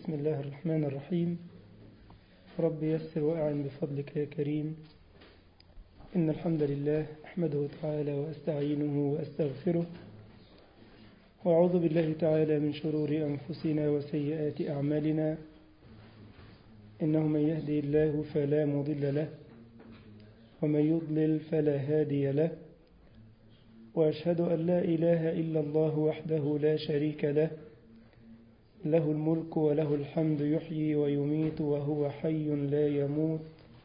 بسم الله الرحمن الرحيم رب يسر وأعن بفضلك يا كريم إن الحمد لله أحمده تعالى وأستعينه وأستغفره وأعوذ بالله تعالى من شرور أنفسنا وسيئات أعمالنا إنه من يهدي الله فلا مضل له ومن يضلل فلا هادي له وأشهد أن لا إله إلا الله وحده لا شريك له له الملك وله الحمد يحيي ويميت وهو حي لا يموت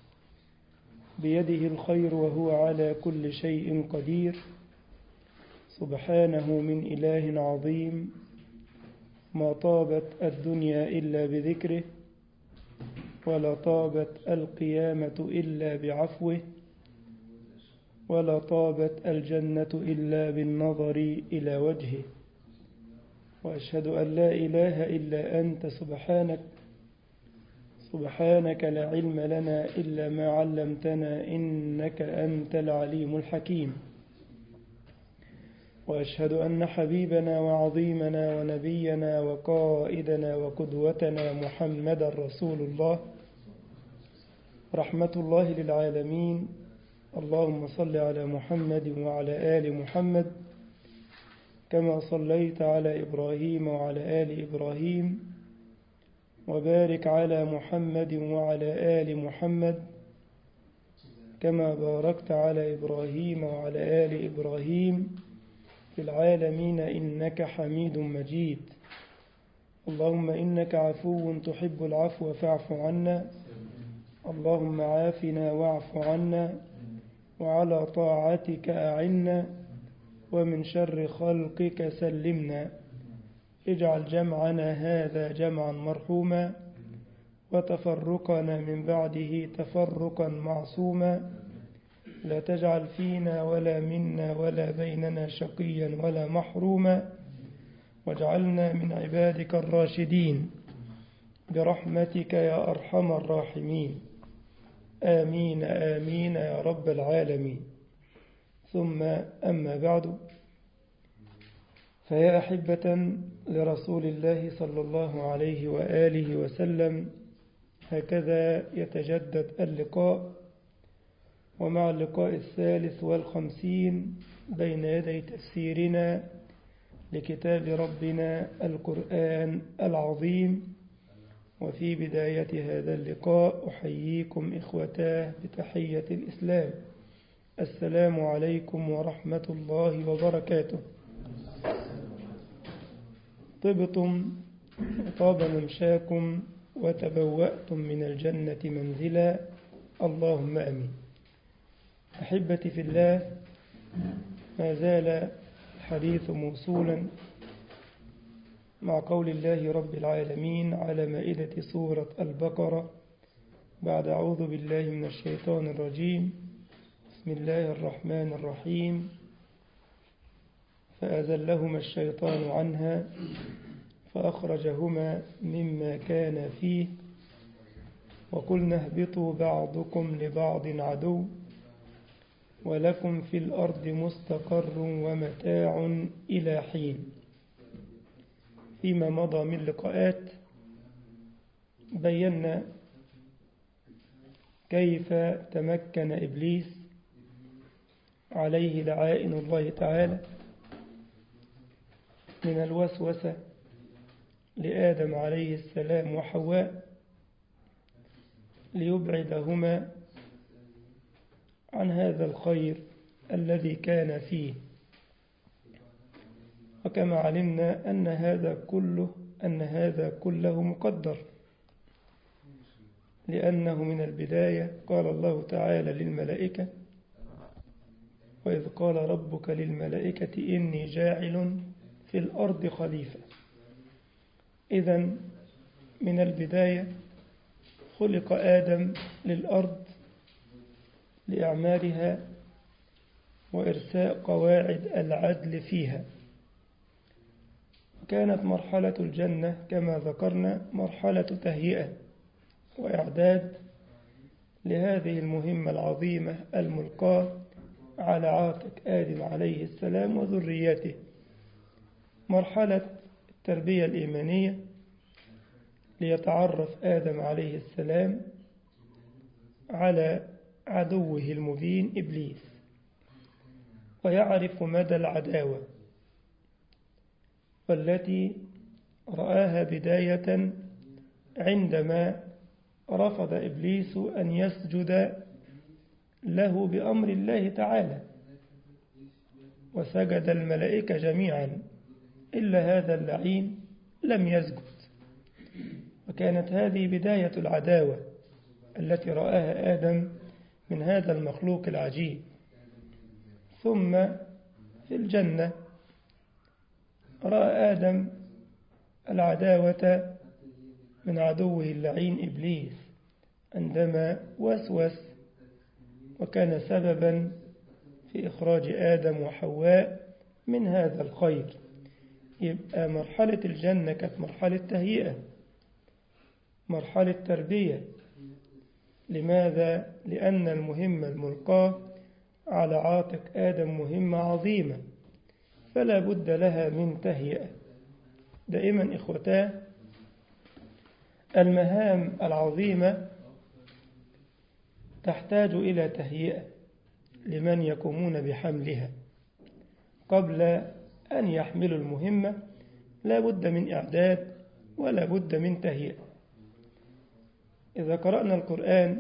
بيده الخير وهو على كل شيء قدير سبحانه من إله عظيم ما طابت الدنيا إلا بذكره ولا طابت القيامة إلا بعفوه ولا طابت الجنة إلا بالنظر إلى وجهه وأشهد أن لا إله إلا أنت سبحانك سبحانك لا علم لنا إلا ما علمتنا إنك أنت العليم الحكيم وأشهد أن حبيبنا وعظيمنا ونبينا وقائدنا وقدوتنا محمد رسول الله رحمة الله للعالمين اللهم صل على محمد وعلى آل محمد كما صليت على إبراهيم وعلى آل إبراهيم وبارك على محمد وعلى آل محمد كما باركت على إبراهيم وعلى آل إبراهيم في العالمين إنك حميد مجيد اللهم إنك عفو تحب العفو فاعف عنا اللهم عافنا واعف عنا وعلى طاعتك أعنا ومن شر خلقك سلمنا اجعل جمعنا هذا جمعا مرحوما وتفرقنا من بعده تفرقا معصوما لا تجعل فينا ولا منا ولا بيننا شقيا ولا محروما واجعلنا من عبادك الراشدين برحمتك يا أرحم الراحمين آمين آمين يا رب العالمين ثم أما بعد فيا أحبة لرسول الله صلى الله عليه وآله وسلم هكذا يتجدد اللقاء ومع اللقاء الثالث والخمسين بين يدي تفسيرنا لكتاب ربنا القرآن العظيم وفي بداية هذا اللقاء أحييكم إخوتاه بتحية الإسلام السلام عليكم ورحمة الله وبركاته طبتم وطاب ممشاكم وتبوأتم من الجنة منزلا اللهم أمين أحبتي في الله ما زال الحديث موصولا مع قول الله رب العالمين على مائدة سورة البقرة بعد أعوذ بالله من الشيطان الرجيم بسم الله الرحمن الرحيم فأزلهما الشيطان عنها فأخرجهما مما كان فيه وقلنا اهبطوا بعضكم لبعض عدو ولكم في الأرض مستقر ومتاع إلى حين فيما مضى من لقاءات بينا كيف تمكن إبليس عليه لعائن الله تعالى من الوسوسة لآدم عليه السلام وحواء ليبعدهما عن هذا الخير الذي كان فيه وكما علمنا أن هذا كله أن هذا كله مقدر لأنه من البداية قال الله تعالى للملائكة وإذ قال ربك للملائكة إني جاعل في الأرض خليفة إذا من البداية خلق آدم للأرض لإعمارها وإرساء قواعد العدل فيها كانت مرحلة الجنة كما ذكرنا مرحلة تهيئة وإعداد لهذه المهمة العظيمة الملقاة على عاتق آدم عليه السلام وذريته مرحلة التربية الإيمانية ليتعرف آدم عليه السلام على عدوه المبين إبليس ويعرف مدى العداوة والتي رآها بداية عندما رفض إبليس أن يسجد له بأمر الله تعالى وسجد الملائكة جميعا إلا هذا اللعين لم يسجد وكانت هذه بداية العداوة التي رآها آدم من هذا المخلوق العجيب ثم في الجنة رأى آدم العداوة من عدوه اللعين إبليس عندما وسوس وكان سببا في إخراج آدم وحواء من هذا الخير يبقى مرحلة الجنة كانت مرحلة تهيئة مرحلة تربية لماذا؟ لأن المهمة الملقاة على عاتق آدم مهمة عظيمة فلا بد لها من تهيئة دائما إخوتاه المهام العظيمة تحتاج إلى تهيئة لمن يقومون بحملها قبل أن يحملوا المهمة لا بد من إعداد ولا بد من تهيئة إذا قرأنا القرآن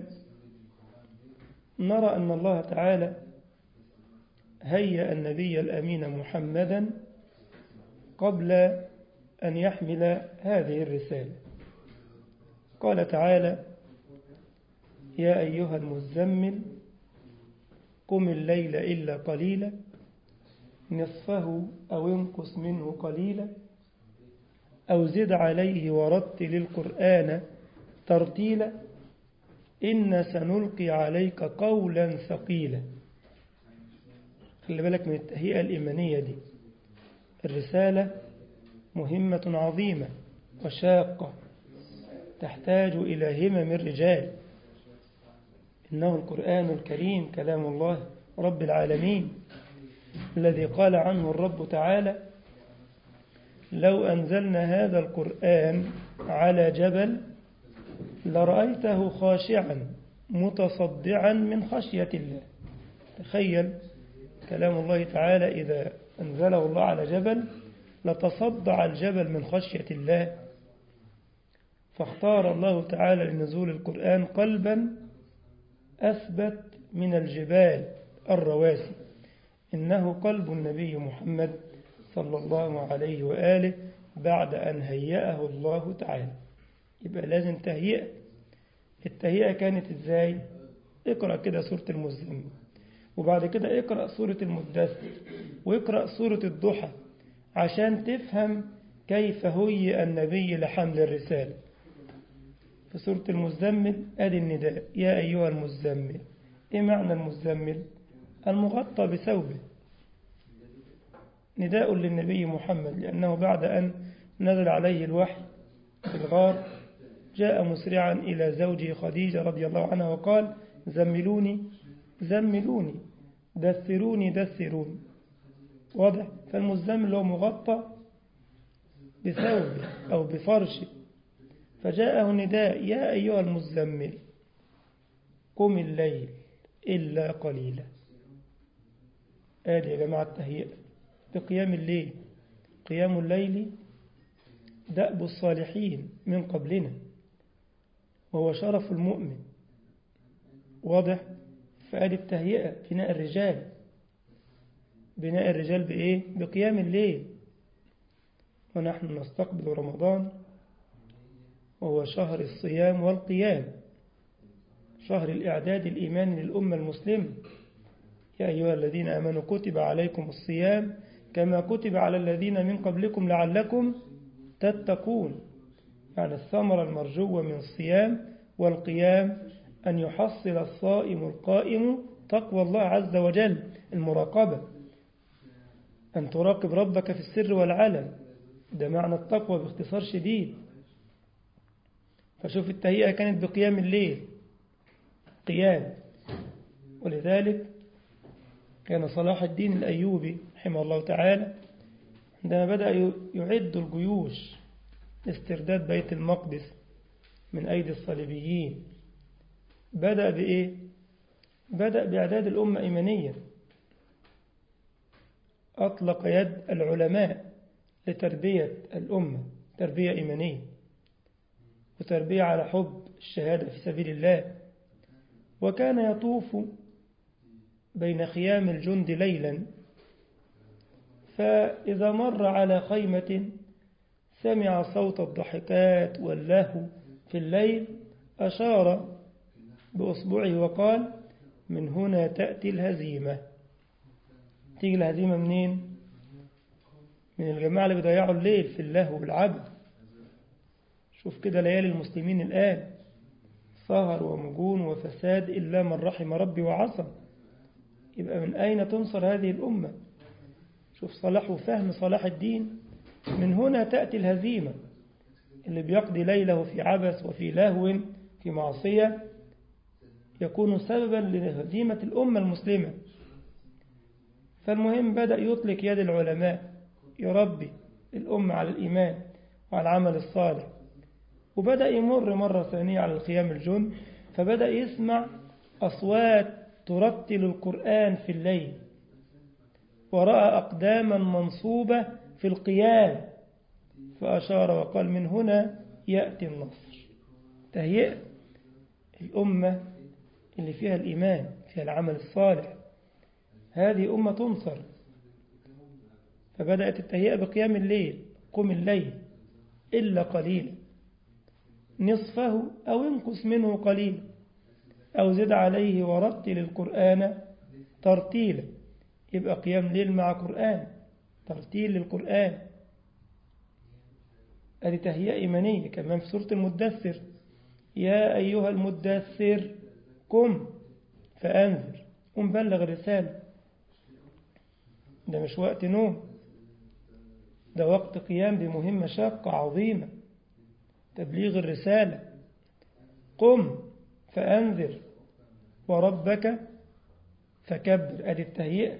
نرى أن الله تعالى هيأ النبي الأمين محمدا قبل أن يحمل هذه الرسالة قال تعالى يا أيها المزمل قم الليل إلا قليلا نصفه أو انقص منه قليلا أو زد عليه ورتل القرآن ترتيلا إن سنلقي عليك قولا ثقيلا خلي بالك من التهيئة الإيمانية دي الرسالة مهمة عظيمة وشاقة تحتاج إلى همم الرجال إنه القرآن الكريم كلام الله رب العالمين الذي قال عنه الرب تعالى لو أنزلنا هذا القرآن على جبل لرأيته خاشعا متصدعا من خشية الله تخيل كلام الله تعالى إذا أنزله الله على جبل لتصدع الجبل من خشية الله فاختار الله تعالى لنزول القرآن قلبا أثبت من الجبال الرواسي إنه قلب النبي محمد صلى الله عليه وآله بعد أن هيأه الله تعالى يبقى لازم تهيئة التهيئة كانت إزاي اقرأ كده سورة المزمل وبعد كده اقرأ سورة المدثر واقرأ سورة الضحى عشان تفهم كيف هيئ النبي لحمل الرسالة في سورة المزمل أدي النداء يا أيها المزمل إيه معنى المزمل المغطى بثوبه نداء للنبي محمد لأنه بعد أن نزل عليه الوحي في الغار جاء مسرعا إلى زوجه خديجة رضي الله عنها وقال زملوني زملوني دثروني دثروني واضح فالمزمل هو مغطى بثوبه أو بفرشه فجاءه نداء يا أيها المزمل قم الليل إلا قليلا آدي يا جماعة التهيئة بقيام الليل قيام الليل دأب الصالحين من قبلنا وهو شرف المؤمن واضح فآدي التهيئة بناء الرجال بناء الرجال بإيه بقيام الليل ونحن نستقبل رمضان وهو شهر الصيام والقيام شهر الإعداد الإيماني للأمة المسلمة يا أيها الذين آمنوا كتب عليكم الصيام كما كتب على الذين من قبلكم لعلكم تتقون يعني الثمرة المرجوة من الصيام والقيام أن يحصل الصائم القائم تقوى الله عز وجل المراقبة أن تراقب ربك في السر والعلن ده معنى التقوى باختصار شديد فشوف التهيئة كانت بقيام الليل قيام ولذلك كان صلاح الدين الأيوبي رحمه الله تعالى عندما بدأ يعد الجيوش لاسترداد بيت المقدس من أيدي الصليبيين بدأ بإيه؟ بدأ بإعداد الأمة إيمانيا أطلق يد العلماء لتربية الأمة تربية إيمانية وتربية على حب الشهادة في سبيل الله وكان يطوف بين خيام الجند ليلا فإذا مر على خيمة سمع صوت الضحكات واللهو في الليل أشار بأصبعه وقال من هنا تأتي الهزيمة تيجي الهزيمة منين؟ من الجماعة اللي بيضيعوا الليل في اللهو والعبد شوف كده ليالي المسلمين الآن سهر ومجون وفساد إلا من رحم ربي وعصى يبقى من أين تنصر هذه الأمة شوف صلاح وفهم صلاح الدين من هنا تأتي الهزيمة اللي بيقضي ليله في عبث وفي لهو في معصية يكون سببا لهزيمة الأمة المسلمة فالمهم بدأ يطلق يد العلماء يربي الأمة على الإيمان وعلى العمل الصالح وبدأ يمر مرة ثانية على القيام الجن فبدأ يسمع أصوات ترتل القرآن في الليل ورأى أقداما منصوبة في القيام فأشار وقال من هنا يأتي النصر تهيئ الأمة اللي فيها الإيمان فيها العمل الصالح هذه أمة تنصر فبدأت التهيئة بقيام الليل قم الليل إلا قليلا نصفه أو انقص منه قليلا أو زد عليه ورتل القرآن ترتيلا يبقى قيام ليل مع قرآن ترتيل للقرآن هذه تهيئة إيمانية كمان في سورة المدثر يا أيها المدثر قم فأنذر قم بلغ الرسالة ده مش وقت نوم ده وقت قيام بمهمة شاقة عظيمة تبليغ الرسالة قم فأنذر وربك فكبر أدي التهيئة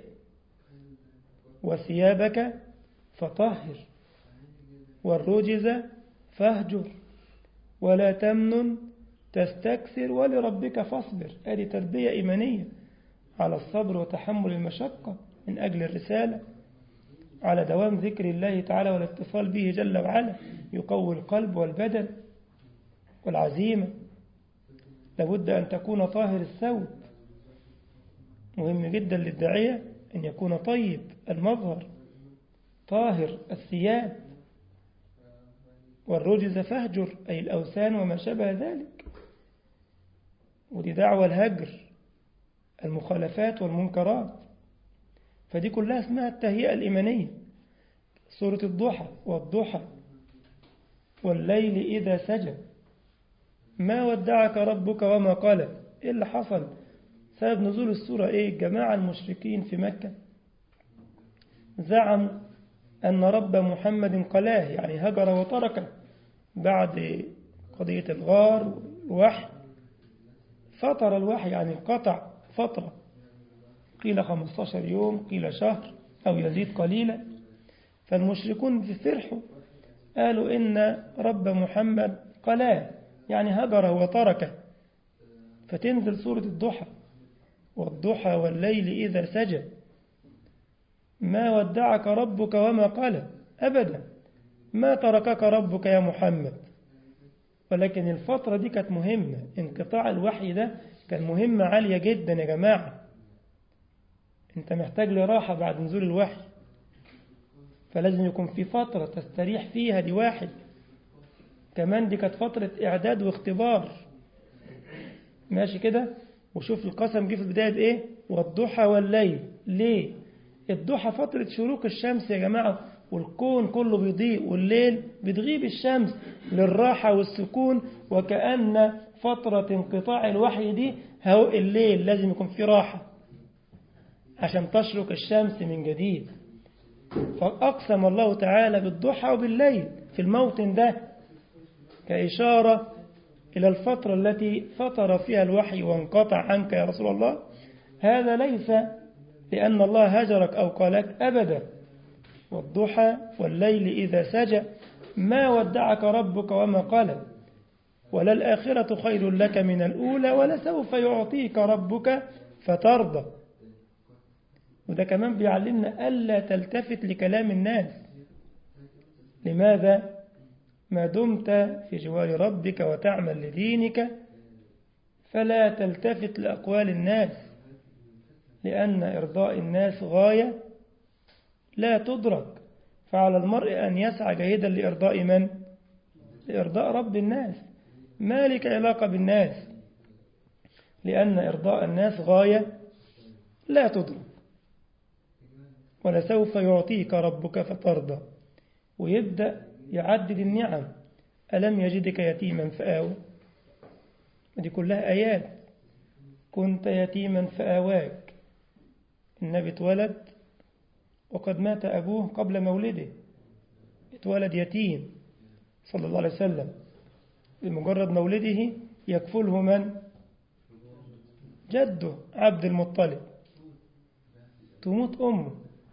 وثيابك فطهر والرجز فاهجر ولا تمنن تستكثر ولربك فاصبر أدي تربية إيمانية على الصبر وتحمل المشقة من أجل الرسالة على دوام ذكر الله تعالى والاتصال به جل وعلا يقوي القلب والبدن والعزيمة لابد أن تكون طاهر الثوب مهم جدا للداعية أن يكون طيب المظهر طاهر الثياب والرجز فهجر أي الأوثان وما شابه ذلك ودي دعوة الهجر المخالفات والمنكرات فدي كلها اسمها التهيئة الإيمانية سورة الضحى والضحى والليل إذا سجى ما ودعك ربك وما قال إيه اللي حصل سبب نزول السورة إيه الجماعة المشركين في مكة زعموا أن رب محمد قلاه يعني هجر وتركه بعد قضية الغار والوحي فطر الوحي يعني انقطع فترة قيل 15 يوم قيل شهر أو يزيد قليلا فالمشركون فرحوا قالوا إن رب محمد قلاه يعني هجره وتركه فتنزل سورة الضحى والضحى والليل إذا سجى ما ودعك ربك وما قال أبدا ما تركك ربك يا محمد ولكن الفترة دي كانت مهمة انقطاع الوحي ده كان مهمة عالية جدا يا جماعة انت محتاج لراحة بعد نزول الوحي فلازم يكون في فترة تستريح فيها دي واحد كمان دي كانت فترة إعداد واختبار ماشي كده وشوف القسم جه في البداية بإيه والضحى والليل ليه الضحى فترة شروق الشمس يا جماعة والكون كله بيضيء والليل بتغيب الشمس للراحة والسكون وكأن فترة انقطاع الوحي دي هو الليل لازم يكون في راحة عشان تشرق الشمس من جديد فأقسم الله تعالى بالضحى وبالليل في الموطن ده كإشارة إلى الفترة التي فطر فيها الوحي وانقطع عنك يا رسول الله هذا ليس لأن الله هجرك أو قالك أبدا والضحى والليل إذا سجى ما ودعك ربك وما قال وللآخرة خير لك من الأولى ولسوف يعطيك ربك فترضى وده كمان بيعلمنا ألا تلتفت لكلام الناس لماذا؟ ما دمت في جوار ربك وتعمل لدينك فلا تلتفت لأقوال الناس لأن إرضاء الناس غاية لا تدرك فعلى المرء أن يسعى جيدا لإرضاء من؟ لإرضاء رب الناس ما لك علاقة بالناس لأن إرضاء الناس غاية لا تدرك ولسوف يعطيك ربك فترضى ويبدأ يعدد النعم ألم يجدك يتيما فآوى دي كلها آيات كنت يتيما فآواك النبي اتولد وقد مات أبوه قبل مولده اتولد يتيم صلى الله عليه وسلم بمجرد مولده يكفله من جده عبد المطلب تموت أمه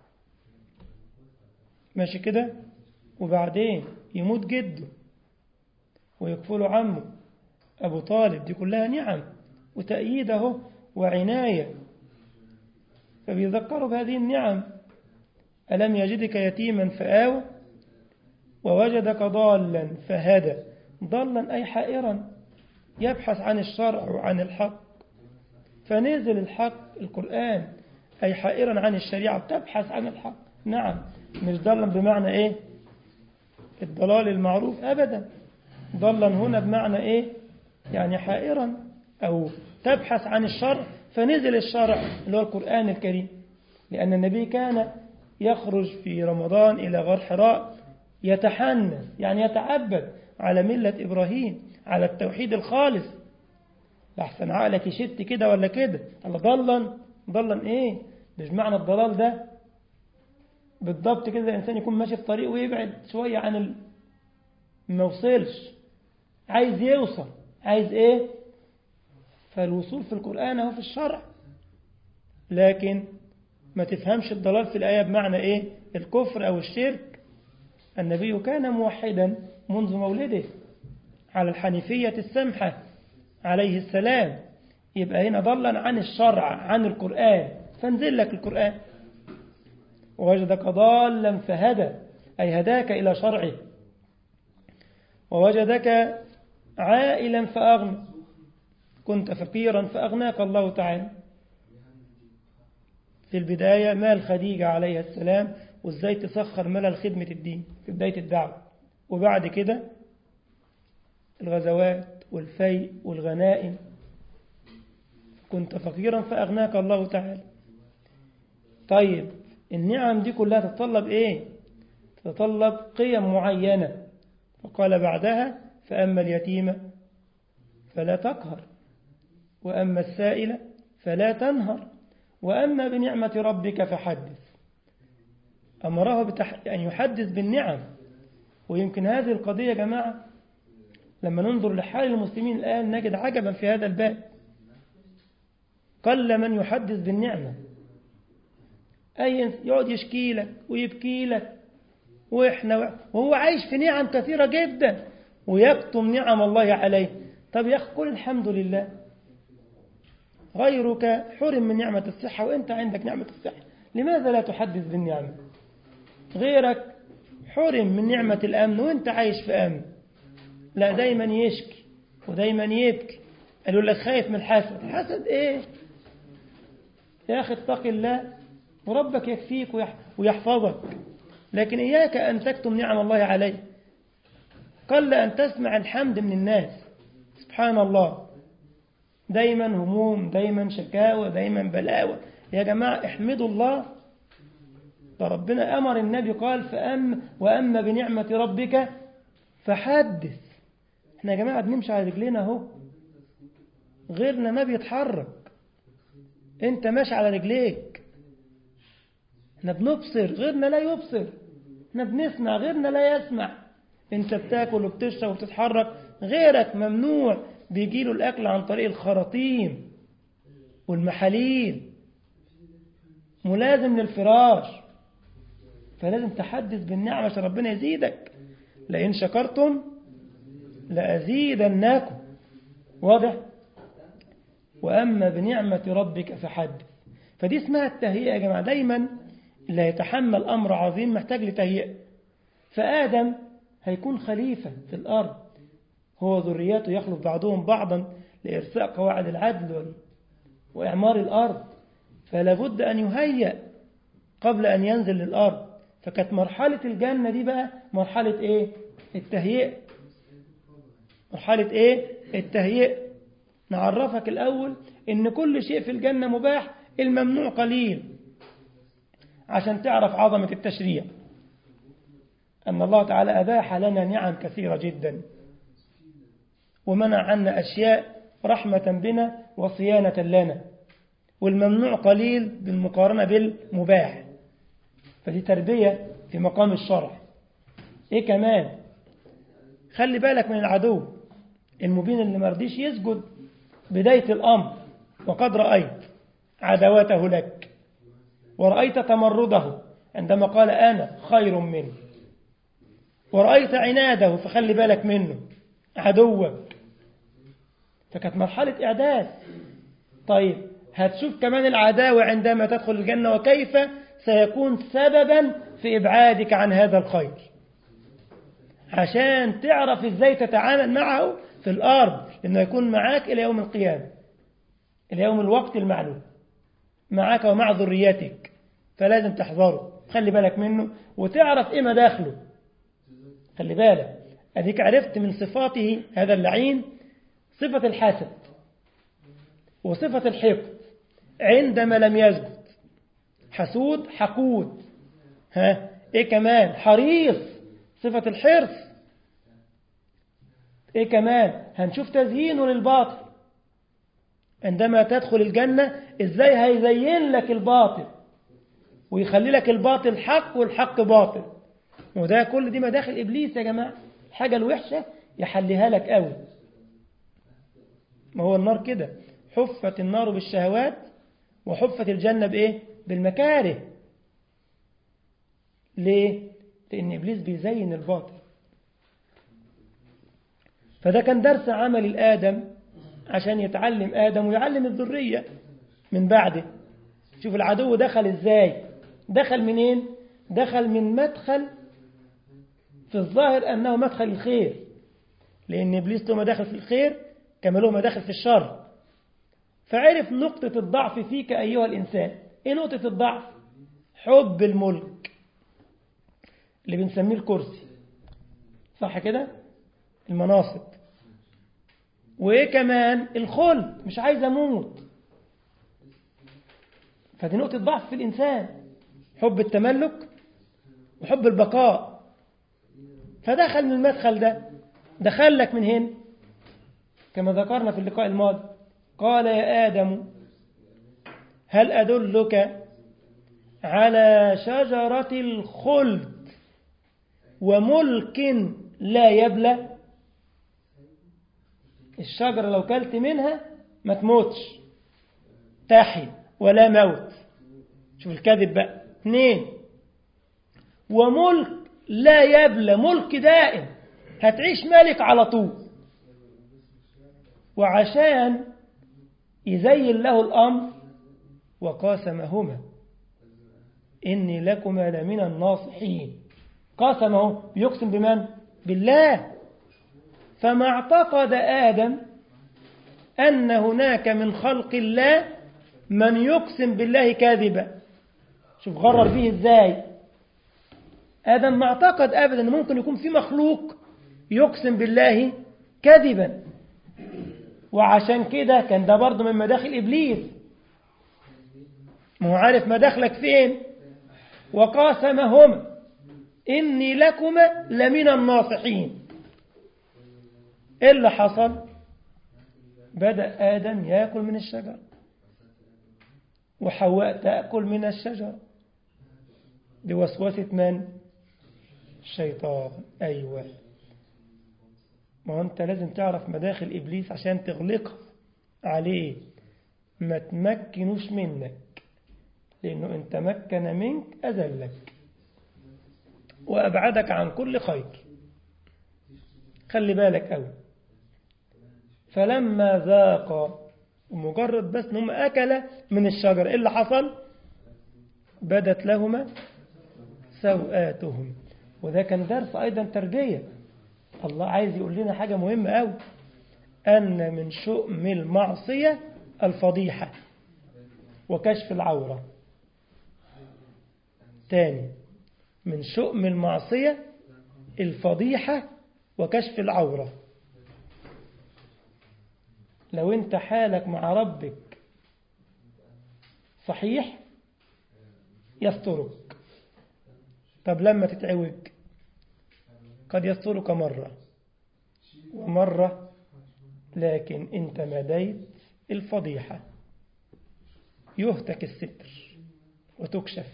ماشي كده وبعدين يموت جده ويكفله عمه أبو طالب دي كلها نعم وتأييده وعناية فبيذكروا بهذه النعم ألم يجدك يتيما فآوى ووجدك ضالا فهدى ضالا أي حائرا يبحث عن الشرع وعن الحق فنزل الحق القرآن أي حائرا عن الشريعة تبحث عن الحق نعم مش ضالا بمعنى إيه الضلال المعروف أبدا ضلا هنا بمعنى إيه يعني حائرا أو تبحث عن الشرع فنزل الشرع اللي هو القرآن الكريم لأن النبي كان يخرج في رمضان إلى غار حراء يتحنث يعني يتعبد على ملة إبراهيم على التوحيد الخالص لحسن عقلك يشت كده ولا كده الله ضلا ضلا إيه مش معنى الضلال ده بالضبط كده الإنسان يكون ماشي في طريق ويبعد شوية عن ال... ما وصلش عايز يوصل عايز إيه فالوصول في القرآن هو في الشرع لكن ما تفهمش الضلال في الآية بمعنى إيه الكفر أو الشرك النبي كان موحدا منذ مولده على الحنيفية السمحة عليه السلام يبقى هنا ضلا عن الشرع عن القرآن فانزل لك القرآن ووجدك ضالا فهدى أي هداك إلى شرعه ووجدك عائلا فأغنى كنت فقيرا فأغناك الله تعالى في البداية مال خديجة عليه السلام وازاي تسخر مال خدمة الدين في بداية الدعوة وبعد كده الغزوات والفيء والغنائم كنت فقيرا فأغناك الله تعالى طيب النعم دي كلها تتطلب ايه تتطلب قيم معينة فقال بعدها فأما اليتيم فلا تقهر وأما السائل فلا تنهر وأما بنعمة ربك فحدث أمره بتح... أن يحدث بالنعم ويمكن هذه القضية يا جماعة لما ننظر لحال المسلمين الآن نجد عجبا في هذا الباب قل من يحدث بالنعمة أي يقعد يشكي لك ويبكي لك وإحنا وهو عايش في نعم كثيرة جدا ويكتم نعم الله عليه طب يا أخي قل الحمد لله غيرك حرم من نعمة الصحة وأنت عندك نعمة الصحة لماذا لا تحدث بالنعمة غيرك حرم من نعمة الأمن وأنت عايش في أمن لا دايما يشكي ودايما يبكي قالوا لك خايف من الحسد الحسد إيه يا أخي اتق الله وربك يكفيك ويحفظك لكن إياك أن تكتم نعم الله عليك قل أن تسمع الحمد من الناس سبحان الله دايما هموم دايما شكاوى دايما بلاوى يا جماعة احمدوا الله فربنا أمر النبي قال فأم وأما بنعمة ربك فحدث احنا يا جماعة بنمشي على رجلينا اهو غيرنا ما بيتحرك انت ماشي على رجليك احنا بنبصر غيرنا لا يبصر احنا بنسمع غيرنا لا يسمع انت بتاكل وبتشرب وبتتحرك غيرك ممنوع بيجيله الأكل عن طريق الخراطيم والمحاليل ملازم للفراش فلازم تحدث بالنعمة عشان ربنا يزيدك لئن شكرتم لأزيدنكم واضح وأما بنعمة ربك فحدث فدي اسمها التهيئة يا جماعة دايما اللي يتحمل أمر عظيم محتاج لتهيئة فآدم هيكون خليفة في الأرض هو ذرياته يخلف بعضهم بعضا لإرساء قواعد العدل وإعمار الأرض فلا بد أن يهيأ قبل أن ينزل للأرض فكانت مرحلة الجنة دي بقى مرحلة إيه التهيئة مرحلة إيه التهيئة نعرفك الأول إن كل شيء في الجنة مباح الممنوع قليل عشان تعرف عظمة التشريع أن الله تعالى أباح لنا نعم كثيرة جدا ومنع عنا أشياء رحمة بنا وصيانة لنا والممنوع قليل بالمقارنة بالمباح فدي تربية في مقام الشرع إيه كمان خلي بالك من العدو المبين اللي مرضيش يسجد بداية الأمر وقد رأيت عداوته لك ورأيت تمرده عندما قال أنا خير منه ورأيت عناده فخلي بالك منه عدوك فكانت مرحلة إعداد طيب هتشوف كمان العداوة عندما تدخل الجنة وكيف سيكون سببا في إبعادك عن هذا الخير عشان تعرف إزاي تتعامل معه في الأرض إنه يكون معاك إلى يوم القيامة إلى يوم الوقت المعلوم معاك ومع ذريتك فلازم تحذره خلي بالك منه وتعرف إيه مداخله خلي بالك أديك عرفت من صفاته هذا اللعين صفة الحسد وصفة الحقد عندما لم يسجد حسود حقود ها ايه كمان حريص صفة الحرص ايه كمان هنشوف تزيينه للباطل عندما تدخل الجنة ازاي هيزين لك الباطل ويخلي لك الباطل حق والحق باطل وده كل دي مداخل إبليس يا جماعة الحاجة الوحشة يحليها لك قوي ما هو النار كده حفت النار بالشهوات وحفت الجنة بإيه بالمكاره ليه لأن إبليس بيزين الباطل فده كان درس عمل الآدم عشان يتعلم آدم ويعلم الذرية من بعده شوف العدو دخل إزاي دخل منين دخل من مدخل في الظاهر أنه مدخل الخير لأن إبليس له مداخل في الخير كما له مداخل في الشر فعرف نقطة الضعف فيك أيها الإنسان إيه نقطة الضعف حب الملك اللي بنسميه الكرسي صح كده المناصب وإيه كمان الخلد مش عايز أموت فدي نقطة ضعف في الإنسان حب التملك وحب البقاء فدخل من المدخل ده دخل لك من هنا كما ذكرنا في اللقاء الماضي قال يا آدم هل أدلك على شجرة الخلد وملك لا يبلى الشجرة لو كلت منها ما تموتش تحي ولا موت شوف الكذب بقى اثنين وملك لا يبلى ملك دائم هتعيش ملك على طول وعشان يزين له الأمر وقاسمهما إني لكما لمن الناصحين قاسمه يقسم بمن؟ بالله فما اعتقد آدم أن هناك من خلق الله من يقسم بالله كاذبا شوف غرر به ازاي آدم ما اعتقد أبدا أن ممكن يكون في مخلوق يقسم بالله كذبا وعشان كده كان ده برضه من مداخل إبليس ما هو عارف مداخلك فين وقاسمهما إني لكما لمن الناصحين إيه اللي حصل بدأ آدم يأكل من الشجر وحواء تأكل من الشجر بوسوسة من الشيطان أيوة ما أنت لازم تعرف مداخل إبليس عشان تغلقها عليه ما تمكنوش منك لأنه إن تمكن منك أذلك وأبعدك عن كل خير خلي بالك أوي فلما ذاق مجرد بس انهم أكل من الشجر إيه اللي حصل بدت لهما سوآتهم وده كان درس أيضا تربية الله عايز يقول لنا حاجة مهمة أوي أن من شؤم المعصية الفضيحة وكشف العورة تاني من شؤم المعصية الفضيحة وكشف العورة لو انت حالك مع ربك صحيح يسترك طب لما تتعوج قد يسترك مرة ومرة لكن انت مديت الفضيحة يهتك الستر وتكشف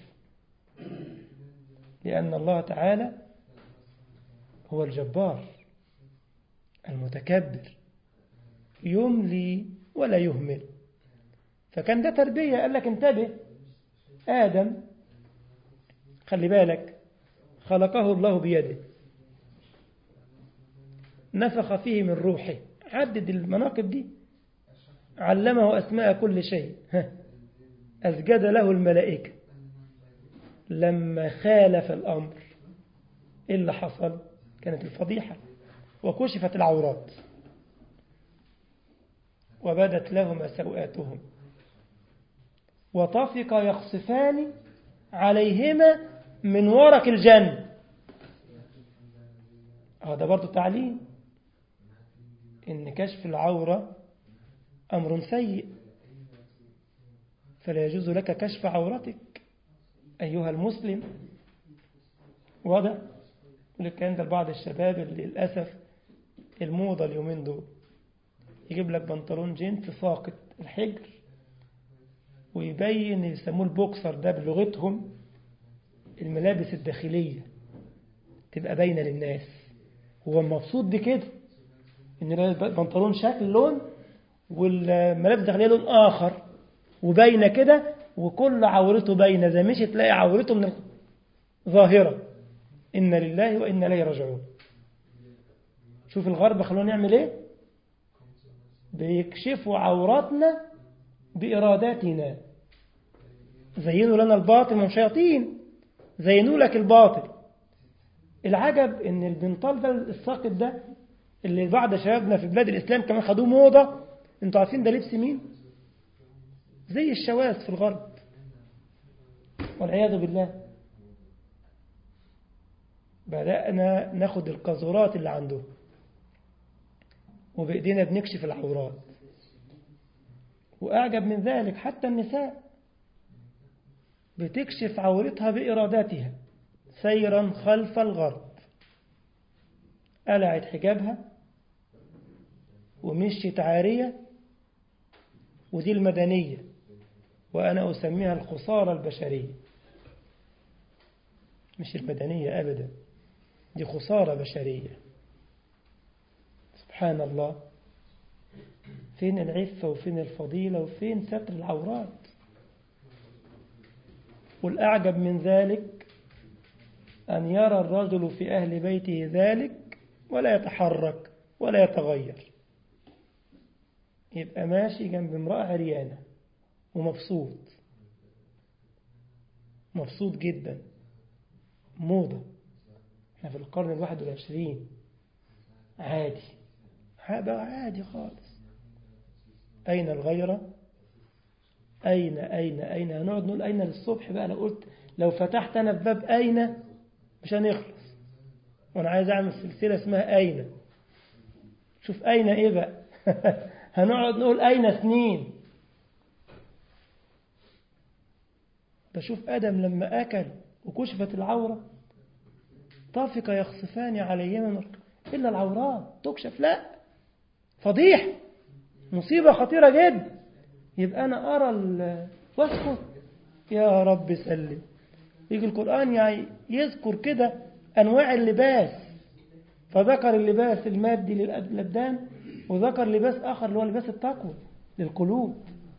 لأن الله تعالى هو الجبار المتكبر يملي ولا يهمل فكان ده تربية قال لك انتبه آدم خلي بالك خلقه الله بيده نفخ فيه من روحه عدد المناقب دي علمه أسماء كل شيء أسجد له الملائكة لما خالف الأمر إيه اللي حصل كانت الفضيحة وكشفت العورات وبدت لهما سوآتهم وطفق يخصفان عليهما من ورق الجنة هذا برضو تعليم إن كشف العورة أمر سيء فلا يجوز لك كشف عورتك أيها المسلم واضح لك عند بعض الشباب اللي للأسف الموضة اليومين دول يجيب لك بنطلون جينز ساقط الحجر ويبين يسموه البوكسر ده بلغتهم الملابس الداخلية تبقى باينة للناس هو مبسوط بكده ان البنطلون شكل لون والملابس الداخلية لون آخر وباينة كده وكل عورته باينة زي مش تلاقي عورته من ظاهرة إن لله وإن إليه راجعون شوف الغرب خلونا نعمل إيه بيكشفوا عوراتنا بإراداتنا زينوا لنا الباطل من شياطين زينوا لك الباطل العجب ان البنطال ده الساقط ده اللي بعض شبابنا في بلاد الإسلام كمان خدوه موضة انتوا عارفين ده لبس مين زي الشواذ في الغرب والعياذ بالله بدأنا ناخد القذورات اللي عنده وبإيدينا بنكشف العورات وأعجب من ذلك حتى النساء بتكشف عورتها بإراداتها سيرا خلف الغرب قلعت حجابها ومشيت عارية ودي المدنية وأنا أسميها الخسارة البشرية مش المدنية أبدا دي خسارة بشرية سبحان الله فين العفة وفين الفضيلة وفين ستر العورات والأعجب من ذلك أن يرى الرجل في أهل بيته ذلك ولا يتحرك ولا يتغير يبقى ماشي جنب امرأة عريانة ومبسوط مبسوط جدا موضة احنا في القرن الواحد والعشرين عادي بقى عادي خالص أين الغيرة أين أين أين هنقعد نقول أين للصبح بقى لو قلت لو فتحت أنا في باب أين مش هنخلص وأنا عايز أعمل سلسلة اسمها أين شوف أين إيه بقى هنقعد نقول أين سنين بشوف آدم لما أكل وكشفت العورة طافق يخصفان عليهما إلا العورات تكشف لا فضيح مصيبة خطيرة جدا يبقى أنا أرى واسكت يا رب سلم يجي القرآن يعني يذكر كده أنواع اللباس فذكر اللباس المادي للأبدان وذكر لباس آخر اللي هو لباس التقوى للقلوب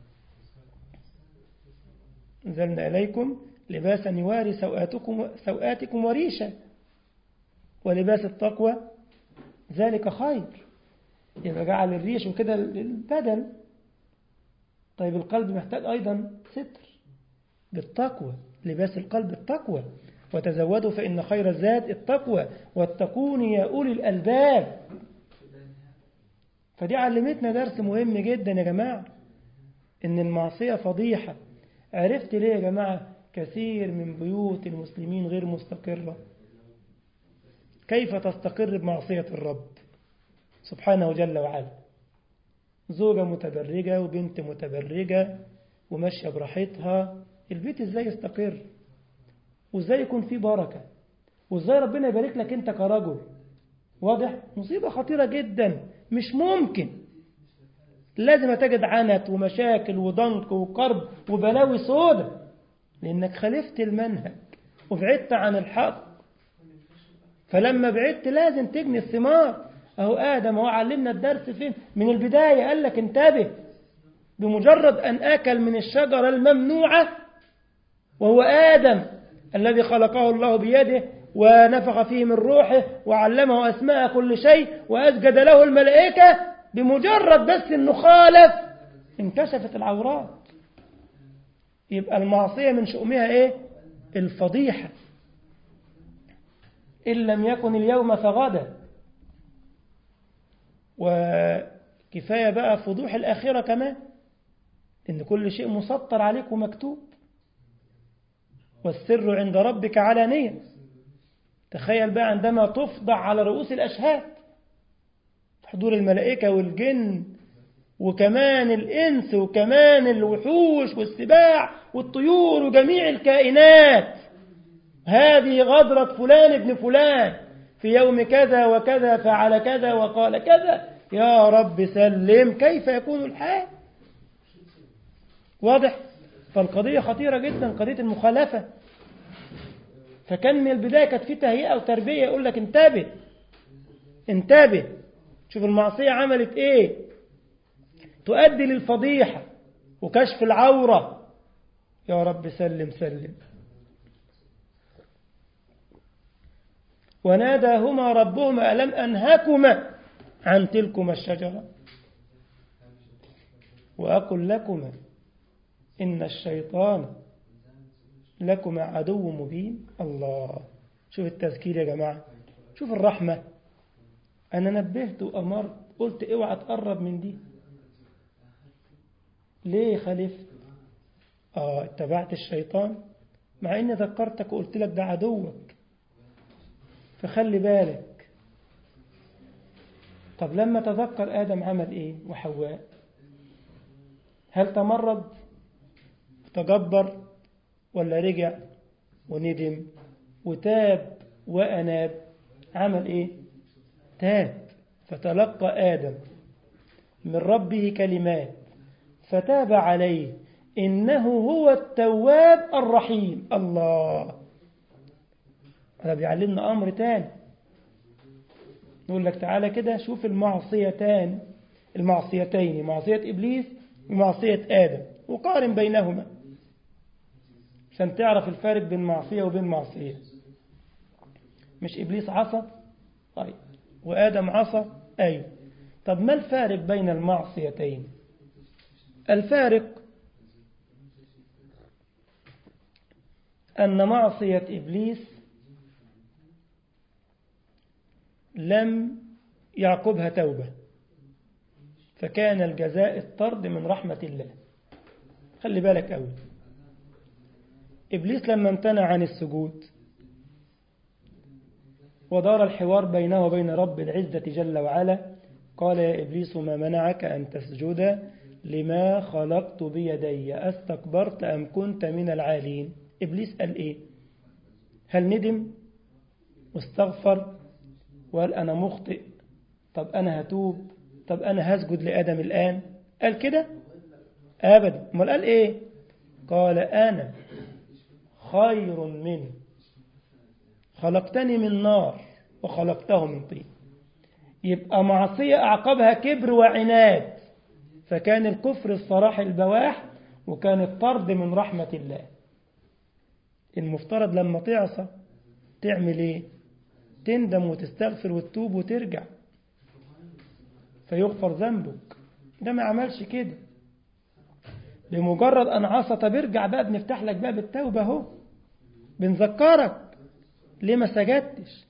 نزلنا إليكم لباسا يواري سوآتكم, سوآتكم وريشا ولباس التقوى ذلك خير يبقى جعل الريش وكده البدن طيب القلب محتاج أيضا ستر بالتقوى لباس القلب التقوى وتزودوا فإن خير الزاد التقوى واتقون يا أولي الألباب فدي علمتنا درس مهم جدا يا جماعة إن المعصية فضيحة عرفت ليه يا جماعة كثير من بيوت المسلمين غير مستقرة كيف تستقر بمعصية الرب سبحانه جل وعلا زوجة متبرجة وبنت متبرجة وماشية براحتها البيت ازاي يستقر وازاي يكون فيه بركة وازاي ربنا يبارك لك انت كرجل واضح مصيبة خطيرة جدا مش ممكن لازم تجد عنت ومشاكل وضنك وقرب وبلاوي سودة لانك خالفت المنهج وبعدت عن الحق فلما بعدت لازم تجني الثمار أهو آدم هو علمنا الدرس فين من البداية قال لك انتبه بمجرد أن أكل من الشجرة الممنوعة وهو آدم الذي خلقه الله بيده ونفخ فيه من روحه وعلمه أسماء كل شيء وأسجد له الملائكة بمجرد بس أنه خالف انكشفت العورات يبقى المعصية من شؤمها إيه الفضيحة إن لم يكن اليوم فغدا وكفاية بقى فضوح الآخرة كمان إن كل شيء مسطر عليك ومكتوب والسر عند ربك علانية تخيل بقى عندما تفضع على رؤوس الأشهاد حضور الملائكة والجن وكمان الإنس وكمان الوحوش والسباع والطيور وجميع الكائنات هذه غدرة فلان ابن فلان في يوم كذا وكذا فعل كذا وقال كذا يا رب سلم كيف يكون الحال واضح فالقضية خطيرة جدا قضية المخالفة فكان من البداية كانت في تهيئة وتربية يقول لك انتبه انتبه شوف المعصية عملت ايه تؤدي للفضيحة وكشف العورة يا رب سلم سلم وناداهما ربهما ألم أنهكما عن تلكما الشجرة وأقل لكما إن الشيطان لكما عدو مبين الله شوف التذكير يا جماعة شوف الرحمة أنا نبهت وأمرت قلت اوعى تقرب من دي ليه خالفت آه اتبعت الشيطان مع إني ذكرتك وقلت لك ده عدوك فخلي بالك طب لما تذكر آدم عمل إيه وحواء هل تمرد تجبر ولا رجع وندم وتاب وأناب عمل إيه تاب فتلقى آدم من ربه كلمات فتاب عليه إنه هو التواب الرحيم الله هذا بيعلمنا أمر تاني نقول لك تعالى كده شوف المعصيتان المعصيتين معصية إبليس ومعصية آدم وقارن بينهما عشان تعرف الفارق بين معصية وبين معصية مش إبليس عصى طيب وآدم عصى أيوه طب ما الفارق بين المعصيتين الفارق أن معصية إبليس لم يعقبها توبة فكان الجزاء الطرد من رحمة الله خلي بالك أوي إبليس لما امتنع عن السجود ودار الحوار بينه وبين رب العزة جل وعلا قال يا إبليس ما منعك أن تسجد لما خلقت بيدي أستكبرت أم كنت من العالين إبليس قال إيه هل ندم واستغفر وقال أنا مخطئ طب أنا هتوب طب أنا هسجد لآدم الآن قال كده أبدا امال قال إيه قال أنا خير منه خلقتني من نار وخلقته من طين يبقى معصية أعقبها كبر وعناد فكان الكفر الصراح البواح وكان الطرد من رحمة الله المفترض لما تعصى تعمل ايه تندم وتستغفر وتتوب وترجع فيغفر ذنبك ده ما عملش كده بمجرد أن عصى طب ارجع بقى بنفتح لك باب التوبة اهو بنذكرك ليه ما سجدتش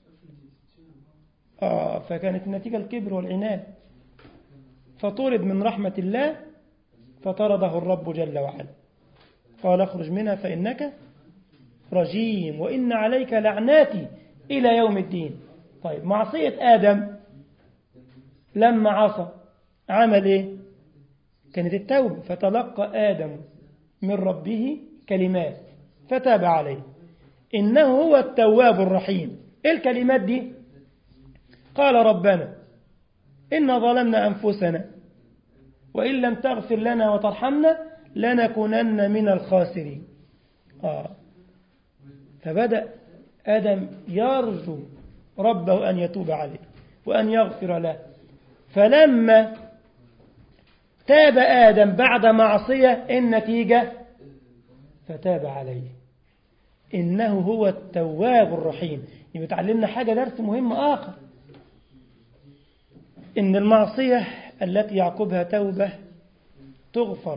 آه فكانت النتيجة الكبر والعناد فطرد من رحمة الله فطرده الرب جل وعلا قال اخرج منها فإنك رجيم وإن عليك لعناتي إلى يوم الدين طيب معصية آدم لما عصى عمل إيه كانت التوبة فتلقى آدم من ربه كلمات فتاب عليه إنه هو التواب الرحيم إيه الكلمات دي قال ربنا إن ظلمنا أنفسنا وإن لم تغفر لنا وترحمنا لنكونن من الخاسرين آه. فبدأ آدم يرجو ربه أن يتوب عليه وأن يغفر له فلما تاب آدم بعد معصية النتيجة فتاب عليه إنه هو التواب الرحيم يبقى تعلمنا حاجة درس مهم آخر إن المعصية التي يعقبها توبة تغفر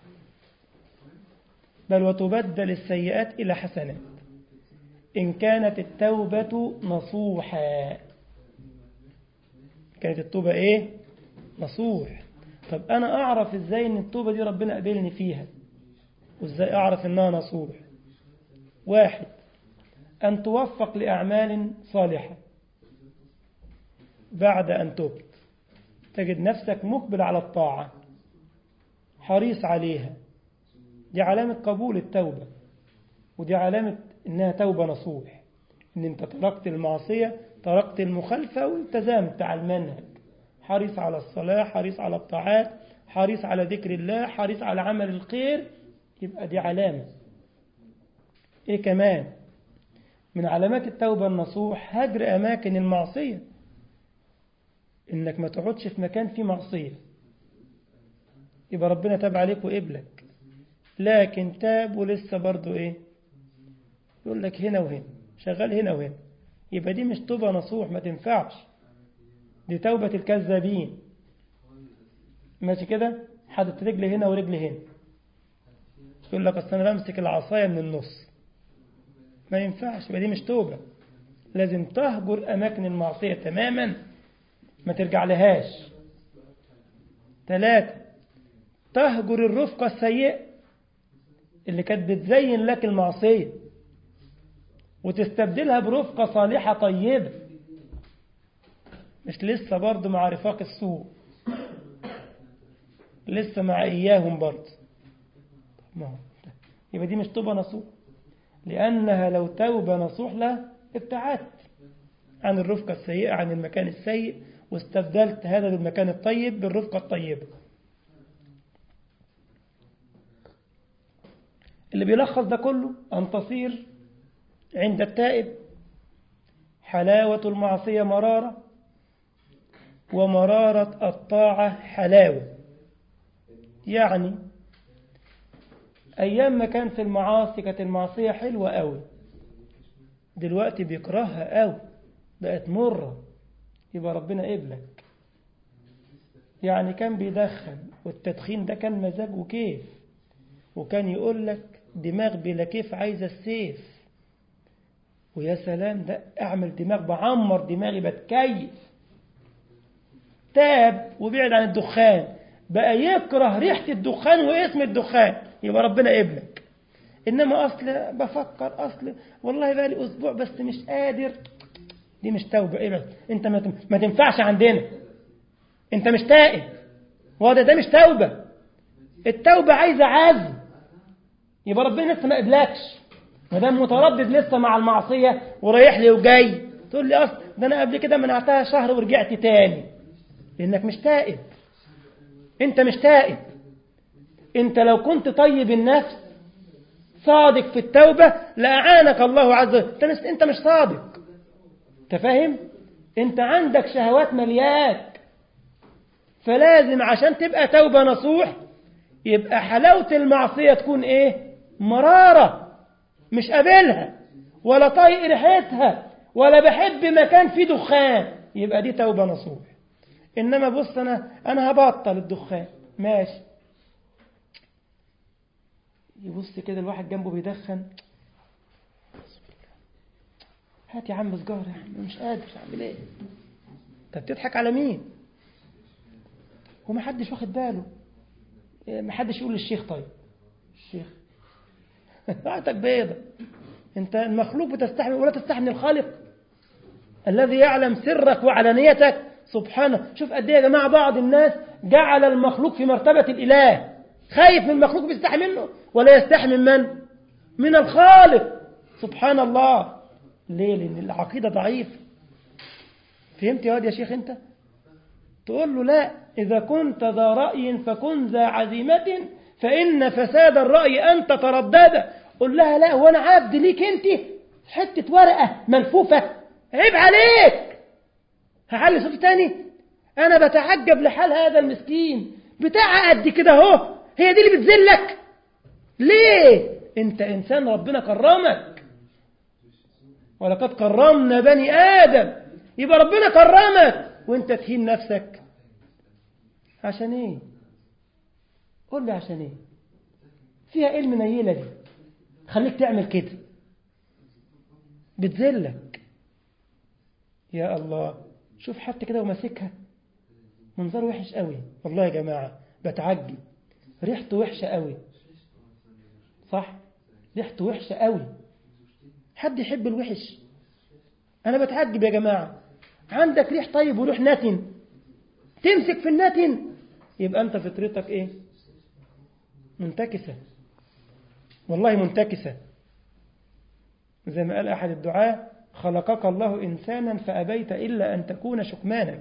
بل وتبدل السيئات إلى حسنات إن كانت التوبة نصوحا كانت التوبة إيه؟ نصوح طب أنا أعرف إزاي إن التوبة دي ربنا قبلني فيها وإزاي أعرف إنها نصوح واحد أن توفق لأعمال صالحة بعد أن تبت تجد نفسك مقبل على الطاعة حريص عليها دي علامة قبول التوبة ودي علامة إنها توبة نصوح إن أنت تركت المعصية تركت المخالفة والتزمت على المنهج حريص على الصلاة حريص على الطاعات حريص على ذكر الله حريص على عمل الخير يبقى دي علامة إيه كمان من علامات التوبة النصوح هجر أماكن المعصية إنك ما تقعدش في مكان فيه معصية يبقى ربنا تاب عليك وقبلك لكن تاب ولسه برضو إيه يقول لك هنا وهنا شغال هنا وهنا يبقى دي مش توبة نصوح ما تنفعش دي توبة الكذابين ماشي كده حاطط رجل هنا ورجل هنا يقول لك أصل أنا بمسك العصاية من النص ما ينفعش يبقى دي مش توبة لازم تهجر أماكن المعصية تماما ما ترجع لهاش ثلاثة تهجر الرفقة السيئة اللي كانت بتزين لك المعصية وتستبدلها برفقة صالحة طيبة مش لسه برضه مع رفاق السوء لسه مع إياهم برضه ما هو يبقى دي مش توبة نصوح لأنها لو توبة نصوح لها ابتعدت عن الرفقة السيئة عن المكان السيء واستبدلت هذا المكان الطيب بالرفقة الطيبة اللي بيلخص ده كله أن تصير عند التائب حلاوة المعصية مرارة ومرارة الطاعة حلاوة يعني أيام ما كان في المعاصي كانت المعصية حلوة قوي دلوقتي بيكرهها قوي بقت مرة يبقى ربنا قبلك يعني كان بيدخن والتدخين ده كان مزاج وكيف وكان يقول لك دماغ بلا كيف عايزة السيف ويا سلام ده اعمل دماغ بعمر دماغي بتكيف تاب وبعد عن الدخان بقى يكره ريحة الدخان واسم الدخان يبقى ربنا قبلك إنما أصل بفكر أصل والله بقى لي أسبوع بس مش قادر دي مش توبة إيه بس أنت ما تنفعش عندنا أنت مش تائب وهذا ده مش توبة التوبة عايزة عزم يبقى ربنا لسه ما قبلكش ما دام متردد لسه مع المعصية ورايح لي وجاي تقول لي أصل ده أنا قبل كده منعتها شهر ورجعت تاني لأنك مش تائب أنت مش تائب أنت لو كنت طيب النفس صادق في التوبة لأعانك الله عز وجل أنت مش صادق أنت فاهم؟ أنت عندك شهوات ملياك فلازم عشان تبقى توبة نصوح يبقى حلاوة المعصية تكون إيه؟ مرارة مش قابلها ولا طايق ريحتها ولا بحب مكان فيه دخان يبقى دي توبة نصوح إنما بص أنا أنا هبطل الدخان ماشي يبص كده الواحد جنبه بيدخن هات يا عم سجارة يا عم مش قادر أعمل إيه أنت بتضحك على مين ومحدش واخد باله محدش يقول للشيخ طيب الشيخ رأتك بيضة انت المخلوق بتستحمل ولا تستحمل الخالق الذي يعلم سرك وعلانيتك سبحانه شوف قد ايه يا جماعه بعض الناس جعل المخلوق في مرتبه الاله خايف من المخلوق بيستحي منه ولا يستحي من من من الخالق سبحان الله ليه لان العقيده ضعيفه فهمت يا واد يا شيخ انت تقول له لا اذا كنت ذا راي فكن ذا عزيمه فان فساد الراي ان تتردد قل لها لا وانا عبد ليك انت حته ورقه ملفوفه عيب عليك هعلي صوتي تاني انا بتعجب لحال هذا المسكين بتاع قد كده اهو هي دي اللي بتذلك ليه انت انسان ربنا كرمك ولقد كرمنا بني ادم يبقى ربنا كرمك وانت تهين نفسك عشان ايه قول لي عشان ايه فيها ايه المنيله دي خليك تعمل كده بتذلك يا الله شوف حتى كده وماسكها منظر وحش قوي والله يا جماعة بتعجب ريحته وحشة قوي صح ريحته وحشة قوي حد يحب الوحش أنا بتعجب يا جماعة عندك ريح طيب وريح نتن تمسك في النتن يبقى أنت فطرتك إيه منتكسة والله منتكسة زي ما قال أحد الدعاء خلقك الله إنسانا فأبيت إلا أن تكون شكمانا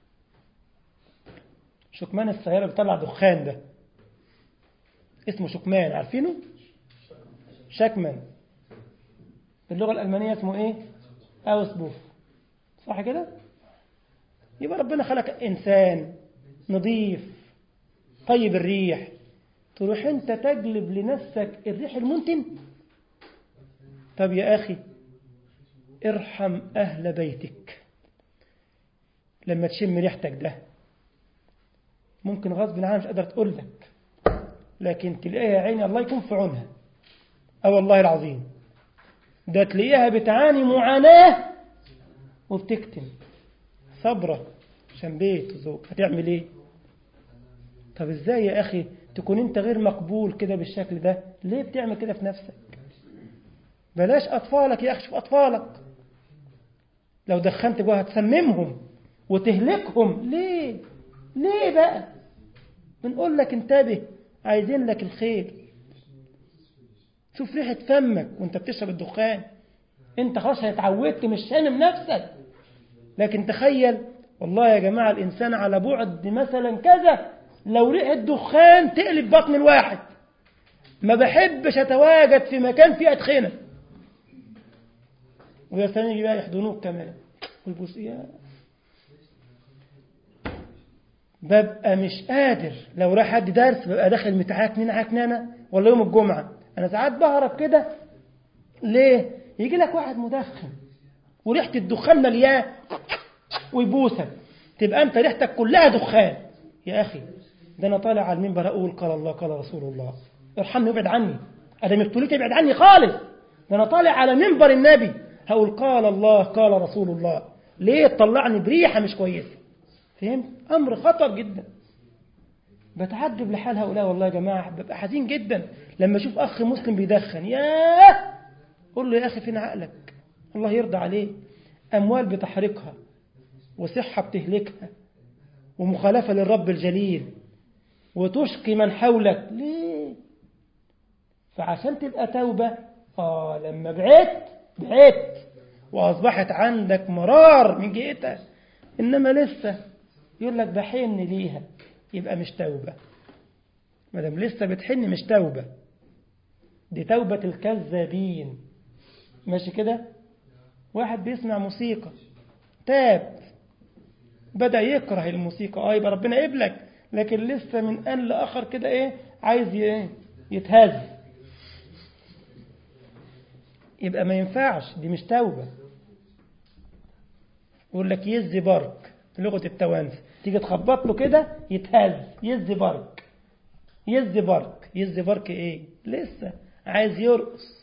شكمان السيارة بيطلع دخان ده اسمه شكمان عارفينه شكمان باللغة الألمانية اسمه إيه أوسبوف صح كده يبقى ربنا خلق إنسان نظيف طيب الريح تروح أنت تجلب لنفسك الريح المنتن طب يا أخي ارحم أهل بيتك لما تشم ريحتك ده ممكن غصب عنها مش قادر تقول لك لكن تلاقيها يا عيني الله يكون في عونها اه والله العظيم ده تلاقيها بتعاني معاناة وبتكتم صبرة عشان بيت وزوج هتعمل ايه طب ازاي يا اخي تكون انت غير مقبول كده بالشكل ده ليه بتعمل كده في نفسك بلاش اطفالك يا اخي شوف اطفالك لو دخنت جوه هتسممهم وتهلكهم ليه ليه بقى بنقول لك انتبه عايزين لك الخير شوف ريحة فمك وانت بتشرب الدخان انت خلاص اتعودت مش شامم نفسك لكن تخيل والله يا جماعة الإنسان على بعد مثلا كذا لو ريحة دخان تقلب بطن الواحد ما بحبش أتواجد في مكان فيه أدخنة ويا سلام يجي بقى يحضنوك كمان ويبوس يا ببقى مش قادر لو راح حد درس ببقى داخل متعكنين عكنانة ولا يوم الجمعة أنا ساعات بهرب كده ليه؟ يجي لك واحد مدخن وريحة الدخان مليان ويبوسك تبقى أنت ريحتك كلها دخان يا أخي ده أنا طالع على المنبر أقول قال الله قال رسول الله ارحمني وابعد عني أنا ابتليت ابعد عني خالص ده أنا طالع على منبر النبي هقول قال الله قال رسول الله ليه تطلعني بريحة مش كويسة فهمت أمر خطر جدا بتعجب لحال هؤلاء والله يا جماعة ببقى حزين جدا لما أشوف أخ مسلم بيدخن ياه قول له يا أخي فين عقلك الله يرضى عليه أموال بتحرقها وصحة بتهلكها ومخالفة للرب الجليل وتشقي من حولك ليه فعشان تبقى توبة آه لما بعدت بعدت وأصبحت عندك مرار من جهتها إنما لسه يقول لك بحن ليها يبقى مش توبة ما دام لسه بتحن مش توبة دي توبة الكذابين ماشي كده واحد بيسمع موسيقى تاب بدأ يكره الموسيقى اه يبقى ربنا قبلك لكن لسه من آن لآخر كده ايه عايز ايه يتهز يبقى ما ينفعش دي مش توبة يقول لك يزي بارك لغة التوانسة تيجي تخبط له كده يتهز يز برك يز برك يز برك ايه لسه عايز يرقص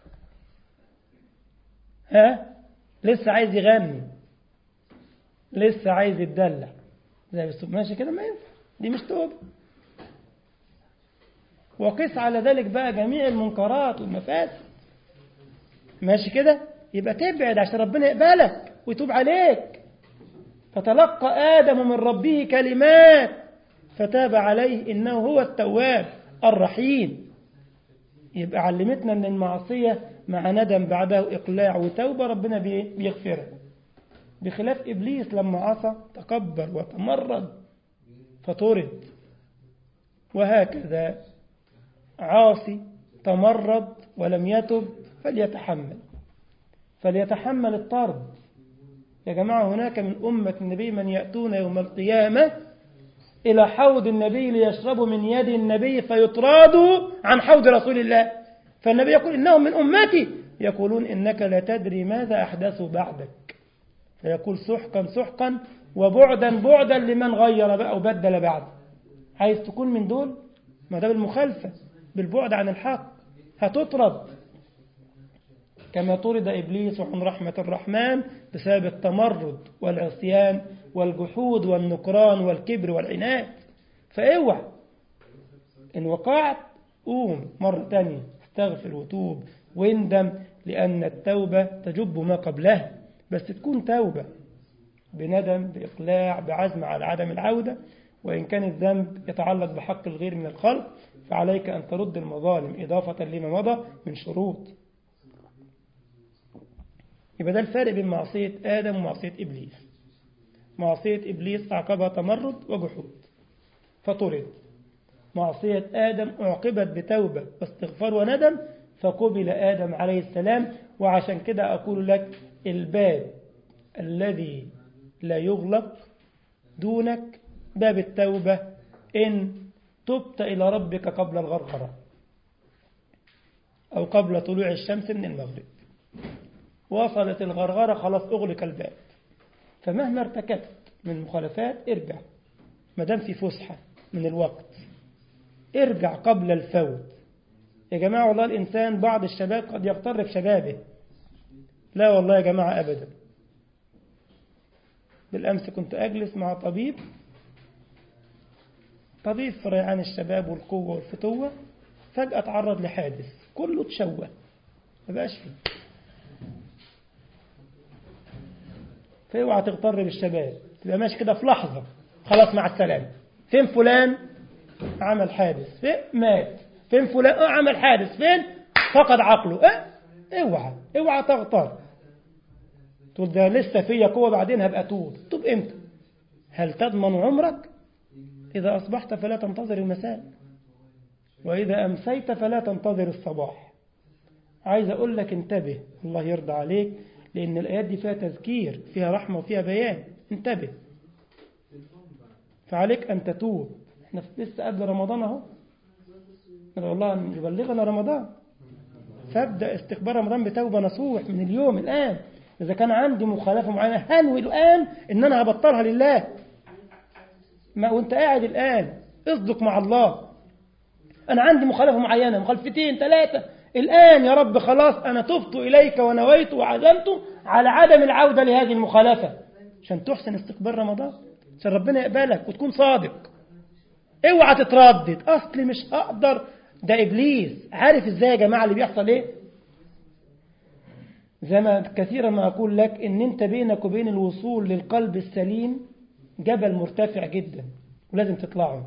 ها لسه عايز يغني لسه عايز يتدلع زي بس ماشي كده ما ينفع دي مش توبة وقس على ذلك بقى جميع المنكرات والمفاسد ماشي كده يبقى تبعد عشان ربنا يقبلك ويتوب عليك فتلقى آدم من ربه كلمات فتاب عليه إنه هو التواب الرحيم يبقى علمتنا أن المعصية مع ندم بعده إقلاع وتوبة ربنا بيغفرها بخلاف إبليس لما عصى تكبر وتمرد فطرد وهكذا عاصي تمرد ولم يتب فليتحمل فليتحمل الطرد يا جماعة هناك من أمة النبي من يأتون يوم القيامة إلى حوض النبي ليشربوا من يد النبي فيطردوا عن حوض رسول الله فالنبي يقول إنهم من أمتي يقولون إنك لا تدري ماذا أحدثوا بعدك فيقول سحقا سحقا وبعدا بعدا لمن غير بقى وبدل بعد عايز تكون من دول ما ده بالمخالفة بالبعد عن الحق هتطرد كما طرد إبليس عن رحمة الرحمن بسبب التمرد والعصيان والجحود والنكران والكبر والعناد فاوعى إن وقعت قوم مرة تانية استغفر وتوب واندم لأن التوبة تجب ما قبلها بس تكون توبة بندم بإقلاع بعزم على عدم العودة وإن كان الذنب يتعلق بحق الغير من الخلق فعليك أن ترد المظالم إضافة لما مضى من شروط يبقى ده الفرق بين معصية آدم ومعصية إبليس معصية إبليس أعقبها تمرد وجحود فطرد معصية آدم أعقبت بتوبة واستغفار وندم فقبل آدم عليه السلام وعشان كده أقول لك الباب الذي لا يغلق دونك باب التوبة إن تبت إلى ربك قبل الغرغرة أو قبل طلوع الشمس من المغرب وصلت الغرغرة خلاص أغلق الباب فمهما ارتكبت من مخالفات ارجع ما دام في فسحة من الوقت ارجع قبل الفوت يا جماعة والله الإنسان بعض الشباب قد يغتر بشبابه لا والله يا جماعة أبدا بالأمس كنت أجلس مع طبيب طبيب في ريعان الشباب والقوة والفتوة فجأة تعرض لحادث كله تشوه ما بقاش فيه فاوعى تغتر بالشباب تبقى ماشي كده في لحظة خلاص مع السلامة فين فلان عمل حادث فين مات فين فلان اه عمل حادث فين فقد عقله اه اوعى اوعى تغتر تقول ده لسه فيا قوة بعدين هبقى توب توب امتى هل تضمن عمرك إذا أصبحت فلا تنتظر المساء وإذا أمسيت فلا تنتظر الصباح عايز أقول لك انتبه الله يرضى عليك لأن الآيات دي فيها تذكير فيها رحمة وفيها بيان انتبه فعليك أن تتوب احنا لسه قبل رمضان اهو ندعو الله أن يبلغنا رمضان فابدأ استقبال رمضان بتوبة نصوح من اليوم الآن إذا كان عندي مخالفة معينة هنوي الآن إن أنا هبطلها لله ما وانت قاعد الآن اصدق مع الله أنا عندي مخالفة معينة مخالفتين ثلاثة الآن يا رب خلاص أنا تبت إليك ونويت وعزمت على عدم العودة لهذه المخالفة عشان تحسن استقبال رمضان عشان ربنا يقبلك وتكون صادق اوعى تتردد أصلي مش هقدر ده إبليس عارف إزاي يا جماعة اللي بيحصل إيه زي ما كثيرا ما أقول لك إن أنت بينك وبين الوصول للقلب السليم جبل مرتفع جدا ولازم تطلعه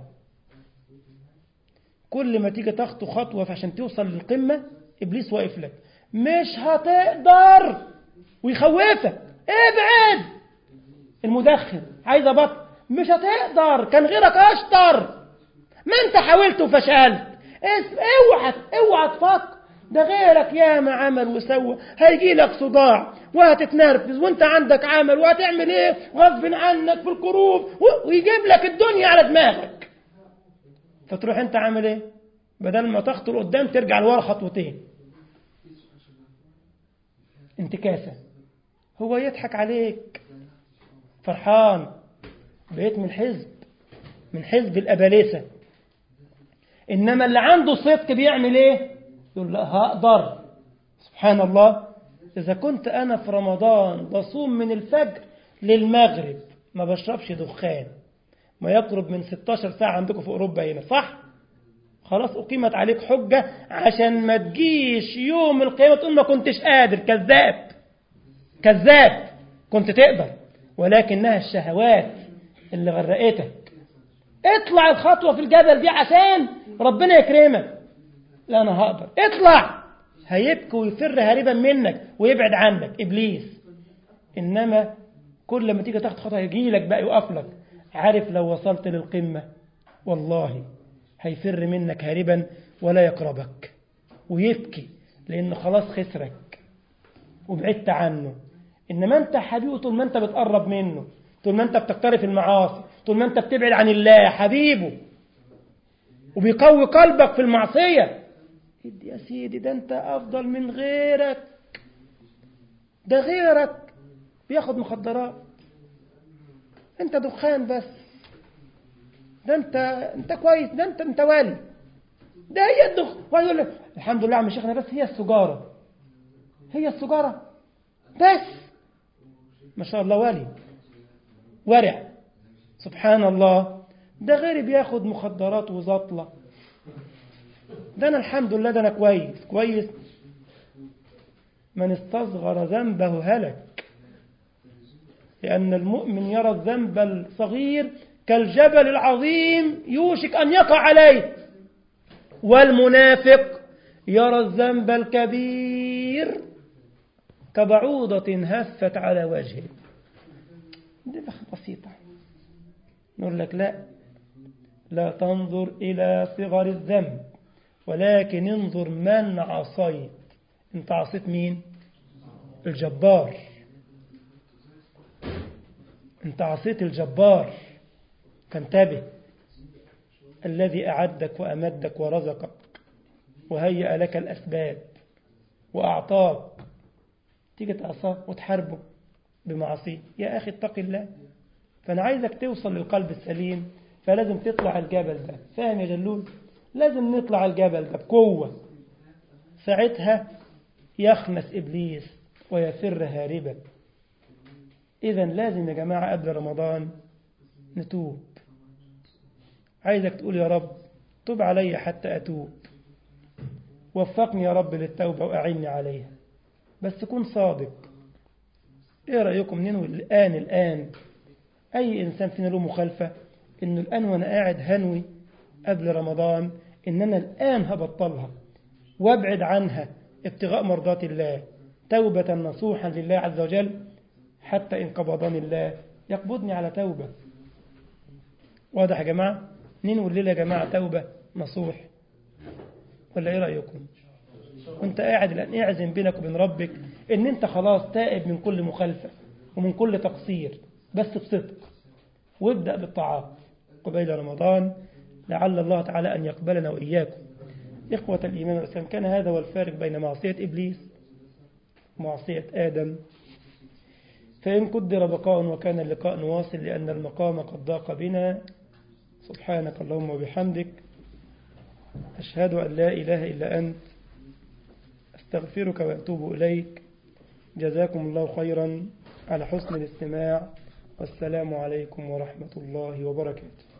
كل ما تيجي تخطو خطوة عشان توصل للقمة إبليس واقف لك مش هتقدر ويخوفك ابعد المدخن عايز أبطل مش هتقدر كان غيرك أشطر ما أنت حاولت وفشلت اوعى اوعى تفكر ده غيرك ياما عمل وسوى هيجي لك صداع وهتتنرفز وانت عندك عمل وهتعمل ايه غصب عنك في الكروب ويجيب لك الدنيا على دماغك فتروح انت عامل ايه بدل ما تخطر قدام ترجع لورا خطوتين انتكاسة هو يضحك عليك فرحان بقيت من حزب من حزب الأبالسة إنما اللي عنده صدق بيعمل إيه يقول لا هقدر سبحان الله إذا كنت أنا في رمضان بصوم من الفجر للمغرب ما بشربش دخان ما يقرب من 16 ساعة عندكم في أوروبا هنا صح؟ خلاص أقيمت عليك حجة عشان ما تجيش يوم القيامة تقول ما كنتش قادر كذاب كذاب كنت تقدر ولكنها الشهوات اللي غرقتك اطلع الخطوة في الجبل دي عشان ربنا يكرمك لا أنا هقدر اطلع هيبكي ويفر هاربا منك ويبعد عنك إبليس إنما كل لما تيجي تاخد خطوة يجي لك بقى يوقف لك عارف لو وصلت للقمة والله هيفر منك هاربا ولا يقربك ويبكي لأنه خلاص خسرك وبعدت عنه إنما أنت حبيبه طول ما أنت بتقرب منه طول ما أنت بتقترف المعاصي طول ما أنت بتبعد عن الله حبيبه وبيقوي قلبك في المعصية يا سيدي ده أنت أفضل من غيرك ده غيرك بياخد مخدرات أنت دخان بس ده أنت أنت كويس ده أنت أنت والي ده هي الدخ ويقول لك الحمد لله عم شيخنا بس هي السجارة هي السجارة بس ما شاء الله والي ورع سبحان الله ده غيري بياخد مخدرات وزطلة ده أنا الحمد لله ده أنا كويس كويس من استصغر ذنبه هلك لأن المؤمن يرى الذنب الصغير كالجبل العظيم يوشك أن يقع عليه والمنافق يرى الذنب الكبير كبعوضة هفت على وجهه دي بسيطة نقول لك لا لا تنظر إلى صغر الذنب ولكن انظر من عصيت انت عصيت مين الجبار انت عصيت الجبار فانتبه الذي أعدك وأمدك ورزقك وهيأ لك الأسباب وأعطاك تيجي تعصاه وتحاربه بمعاصيه يا أخي اتق الله فأنا عايزك توصل للقلب السليم فلازم تطلع الجبل ده فاهم يا جلول لازم نطلع الجبل ده بقوة ساعتها يخنس إبليس ويفر هاربا إذا لازم يا جماعة قبل رمضان نتوب عايزك تقول يا رب تب علي حتى أتوب وفقني يا رب للتوبة وأعني عليها بس كن صادق ايه رأيكم ننوي الآن الآن أي إنسان فينا له مخالفة إنه الآن وأنا قاعد هنوي قبل رمضان إن أنا الآن هبطلها وابعد عنها ابتغاء مرضات الله توبة نصوحا لله عز وجل حتى إن قبضني الله يقبضني على توبة واضح يا جماعة ننوي الليلة يا جماعة توبة نصوح ولا إيه رأيكم وانت قاعد الآن اعزم بينك وبين ربك ان انت خلاص تائب من كل مخالفة ومن كل تقصير بس بصدق وابدأ بالطاعات قبيل رمضان لعل الله تعالى أن يقبلنا وإياكم إخوة الإيمان والإسلام كان هذا هو الفارق بين معصية إبليس ومعصية آدم فإن قدر بقاء وكان اللقاء نواصل لأن المقام قد ضاق بنا سبحانك اللهم وبحمدك أشهد أن لا إله إلا أنت أستغفرك وأتوب إليك جزاكم الله خيرا على حسن الاستماع والسلام عليكم ورحمة الله وبركاته